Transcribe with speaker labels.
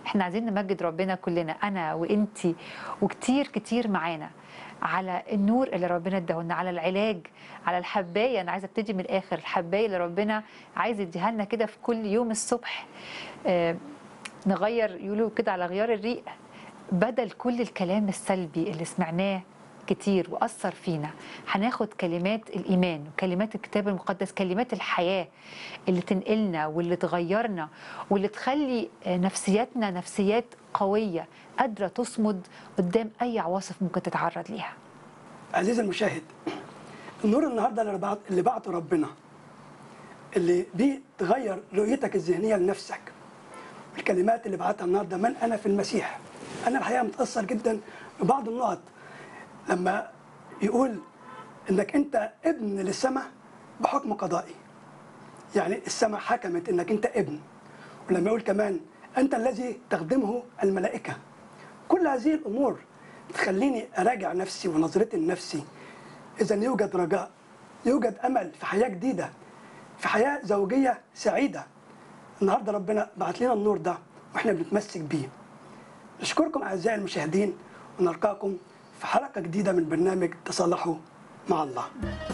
Speaker 1: احنا عايزين نمجد ربنا كلنا انا وانتي وكتير كتير معانا على النور اللي ربنا اداهولنا على العلاج على الحبايه انا عايزه ابتدي من الاخر الحبايه اللي ربنا عايز يديها لنا كده في كل يوم الصبح آه نغير يقولوا كده على غيار الريق بدل كل الكلام السلبي اللي سمعناه كتير وأثر فينا هناخد كلمات الإيمان وكلمات الكتاب المقدس كلمات الحياة اللي تنقلنا واللي تغيرنا واللي تخلي نفسياتنا نفسيات قوية قادرة تصمد قدام أي عواصف ممكن تتعرض ليها
Speaker 2: عزيزي المشاهد النور النهارده اللي بعت اللي بعته ربنا اللي بيه تغير رؤيتك الذهنيه لنفسك الكلمات اللي بعتها النهارده من انا في المسيح انا الحقيقه متاثر جدا ببعض النقط لما يقول انك انت ابن للسماء بحكم قضائي يعني السماء حكمت انك انت ابن ولما يقول كمان انت الذي تخدمه الملائكه كل هذه الامور تخليني اراجع نفسي ونظرتي لنفسي اذا يوجد رجاء يوجد امل في حياه جديده في حياه زوجيه سعيده النهارده ربنا بعت لنا النور ده واحنا بنتمسك بيه نشكركم اعزائي المشاهدين ونلقاكم في حلقه جديده من برنامج تصالحوا مع الله